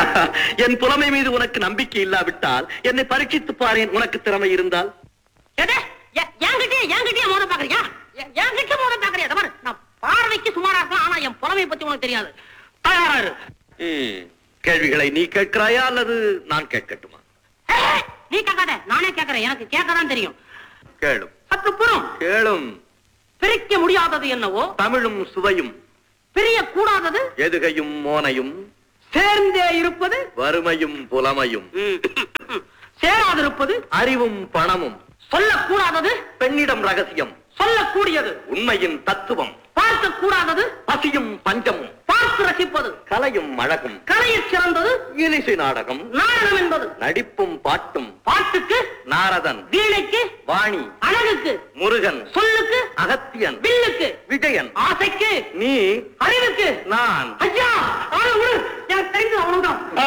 என் புலமை மீது உனக்கு நம்பிக்கை இல்லாவிட்டால் என்னை பரீட்சித்து பாரேன் உனக்கு திறமை இருந்தால் எது? எ- என்கிட்டயே என்கிட்டயே மோத பாக்குறியா எ- என்கிட்ட மோத பாக்குறியா இதை பாரு, நான் பார்வைக்கு சுமாரா இருக்கலாம் ஆனா என் புலமையை பத்தி உனக்கு தெரியாது தயாரா இரு. ம், கேள்விகளை நீ கேட்கிறாயா அல்லது நான் கேட்கட்டுமா ஏய், நீ கேட்காத நானே கேட்கறேன் எனக்கு கேட்கதான் தெரியும் கேளும் சற்று புறம் கேளும் பிரிக்க முடியாதது என்னவோ தமிழும் சுவையும் பிரிய கூடாதது எதுகையும் மோனையும் சேர்ந்தே இருப்பது வறுமையும் புலமையும் சேராதிருப்பது அறிவும் பணமும் சொல்லக்கூடாதது பெண்ணிடம் ரகசியம் சொல்லக்கூடியது உண்மையின் தத்துவம் பார்க்க கூடாதது பசியும் பஞ்சமும் பார்த்து ரசிப்பது கலையும் அழகும் கலையில் சிறந்தது இலிசை நாடகம் நாடகம் என்பது நடிப்பும் பாட்டும் பாட்டுக்கு நாரதன் வீணைக்கு வாணி அழகுக்கு முருகன் சொல்லுக்கு அகத்தியன் வில்லுக்கு விஜயன் ஆசைக்கு நீ அறிவுக்கு நான் ஐயா ஆள விடு எனக்கு தெரிஞ்சது அவ்வளவுதான்